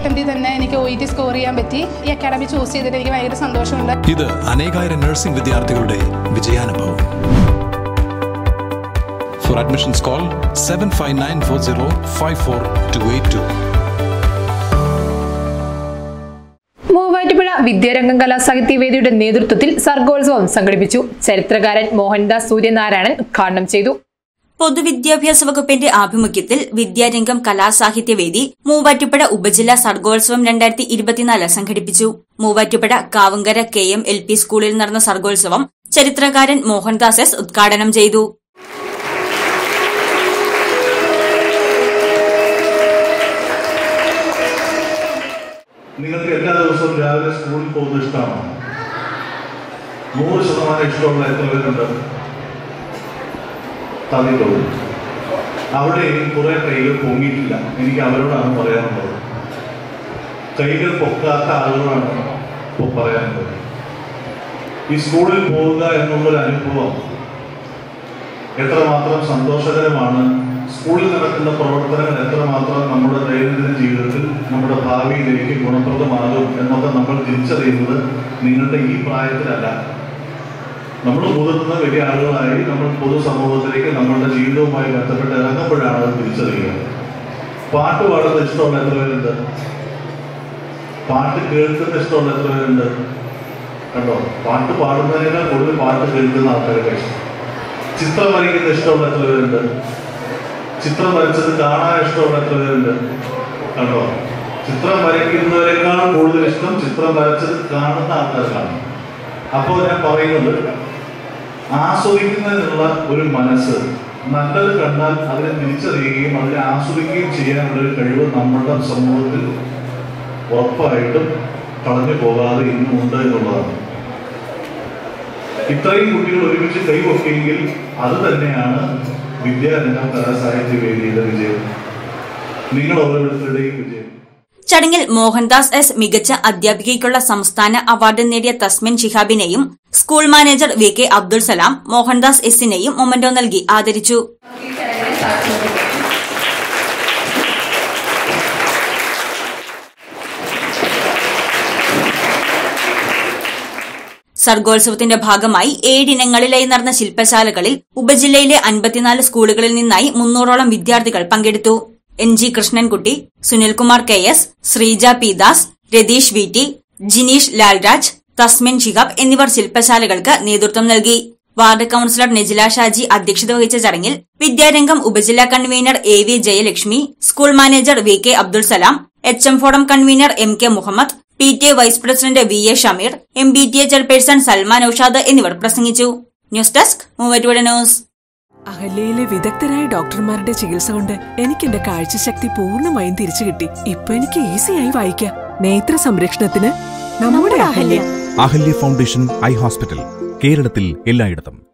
അറ്റംപ്റ്റിൽ തന്നെ എനിക്ക് O E T score ചെയ്യാൻ പറ്റി ഈ അക്കാഡമി ചൂസ് ചെയ്തിട്ട് എനിക്ക് ഭയങ്കര സന്തോഷമുണ്ട് ഇത് അനേകായിരം നഴ്സിംഗ് വിദ്യാർത്ഥികളുടെ വിജയാനുഭവം for admissions call seven five nine four zero five four two eight two Muvattupuzha Vidyarangam കലാസാഹിത്യവേദിയുടെ നേതൃത്വത്തിൽ സർഗോത്സവം സംഘടിപ്പിച്ചു ചരിത്രകാരൻ മോഹൻദാസ് സൂര്യനാരായണൻ ഉദ്ഘാടനം ചെയ്തു പൊതുവിദ്യാഭ്യാസ വകുപ്പിന്റെ ആഭിമുഖ്യത്തിൽ വിദ്യാരംഗം കലാസാഹിത്യവേദി മൂവാറ്റുപുഴ ഉപജില്ലാ സർഗോത്സവം രണ്ടായിരത്തി ഇരുപത്തിനാല് സംഘടിപ്പിച്ചു Muvattupuzha Kavunkara K M L P സ്കൂളിൽ നടന്ന സർഗോത്സവം ചരിത്രകാരൻ മോഹൻദാസ് എസ് ഉദ്ഘാടനം ചെയ്തു നിങ്ങൾക്ക് എല്ലാ ദിവസവും രാവിലെ സ്കൂളിൽ പോകുന്നത് ഇഷ്ടമാണോ നൂറ് ശതമാനം ഇഷ്ടമുള്ള എത്ര പേരുണ്ട് തന്നിട്ടുള്ളൂ അവിടെ കുറെ കൈകൾ പൊങ്ങിയിട്ടില്ല എനിക്ക് അവരോടാണ് പറയാനുള്ളത് കൈകൾ പൊക്കാത്ത ആളുകളാണ് ഇപ്പോൾ പറയാനുള്ളത് ഈ സ്കൂളിൽ പോവുക എന്നുള്ളൊരു അനുഭവം എത്രമാത്രം സന്തോഷകരമാണ് സ്കൂളിൽ നടക്കുന്ന പ്രവർത്തനങ്ങൾ എത്രമാത്രം നമ്മുടെ ദൈനംദിന ജീവിതത്തിൽ നമ്മുടെ ഭാവിയിലേക്ക് ഗുണപ്രദമാകും എന്നൊക്കെ നമ്മൾ തിരിച്ചറിയുന്നത് നിങ്ങളുടെ ഈ പ്രായത്തിലല്ല നമ്മൾ മുതിർന്ന വലിയ ആളുകളായി നമ്മൾ പൊതുസമൂഹത്തിലേക്ക് നമ്മളുടെ ജീവിതവുമായി ബന്ധപ്പെട്ട് ഇറങ്ങുമ്പോഴാണ് അത് തിരിച്ചറിയുക പാട്ട് പാടുന്നത് ഇഷ്ടമുള്ള എത്ര പേരുണ്ട് പാട്ട് കേൾക്കുന്ന ഇഷ്ടമുള്ള എത്ര പേരുണ്ട് കണ്ടോ പാട്ട് പാടുന്നതിനേക്കാൾ കൂടുതൽ പാട്ട് കേൾക്കുന്ന ആൾക്കാരൊക്കെ ഇഷ്ടം ചിത്രം വരയ്ക്കുന്ന ഇഷ്ടമുള്ള എത്ര പേരുണ്ട് ചിത്രം വരച്ചത് കാണാൻ ഇഷ്ടമുള്ള എത്ര പേരുണ്ട് കണ്ടോ ചിത്രം വരയ്ക്കുന്നവരെക്കാൾ കൂടുതൽ ഇഷ്ടം ചിത്രം വരച്ചത് കാണുന്ന ആൾക്കാർക്കാണ് അപ്പോൾ ഞാൻ പറയുന്നത് ആസ്വദിക്കുന്നതിനുള്ള ഒരു മനസ്സ് നല്ലത് കണ്ടാൽ അതിനെ തിരിച്ചറിയുകയും അതിനെ ആസ്വദിക്കുകയും ചെയ്യാനുള്ള ഒരു കഴിവ് നമ്മുടെ സമൂഹത്തിൽ ഉറപ്പായിട്ടും കളഞ്ഞു പോകാതെ ഇന്നും ഉണ്ട് എന്നുള്ളതാണ് ഇത്രയും കുട്ടികൾ ഒരുമിച്ച് കൈവക്കെങ്കിൽ അത് തന്നെയാണ് വിദ്യാരംഗം കലാസാഹിത്യ വേദിയുടെ വിജയം നിങ്ങൾ ഓരോരുത്തരുടെയും വിജയം ചടങ്ങിൽ മോഹൻദാസ് എസ് മികച്ച അധ്യാപികയ്ക്കുള്ള സംസ്ഥാന അവാർഡ് നേടിയ തസ്മിൻ ഷിഹാബിനെയും school manager V K Abdul Salam Mohandas എസിനെയും മൊമന്റോ നൽകി ആദരിച്ചു സർഗോത്സവത്തിന്റെ ഭാഗമായി ഏഴിനങ്ങളിലായി നടന്ന ശില്പശാലകളിൽ ഉപജില്ലയിലെ അൻപത്തിനാല് സ്കൂളുകളിൽ നിന്നായി മുന്നൂറോളം വിദ്യാർത്ഥികൾ പങ്കെടുത്തു N G Krishnankutty Sunilkumar K S Sreeja P Das Ratheesh V T Jineesh Lalraj Tasmin Shihab എന്നിവർ ശില്പശാലകൾക്ക് നേതൃത്വം നൽകി വാർഡ് കൌൺസിലർ നെജില ഷാജി അധ്യക്ഷത വഹിച്ച ചടങ്ങിൽ വിദ്യാരംഗം ഉപജില്ലാ convener A V Jayalakshmi school manager V K Abdul Salam H M forum convener M K Muhammad P T A vice president V A Shameer M B T A chairperson Salman Aushad എന്നിവർ പ്രസംഗിച്ചു news desk Muvattupuzha news അഹല്യയിലെ വിദഗ്ധരായ ഡോക്ടർമാരുടെ ചികിത്സ കൊണ്ട് എനിക്ക് എന്റെ കാഴ്ചശക്തി പൂർണ്ണമായും തിരിച്ചു കിട്ടി ഇപ്പൊ എനിക്ക് ഈസിയായി വായിക്കാം നേത്ര സംരക്ഷണത്തിന് നമ്മുടെ Ahalya Ahalya foundation eye hospital കേരളത്തിൽ എല്ലായിടത്തും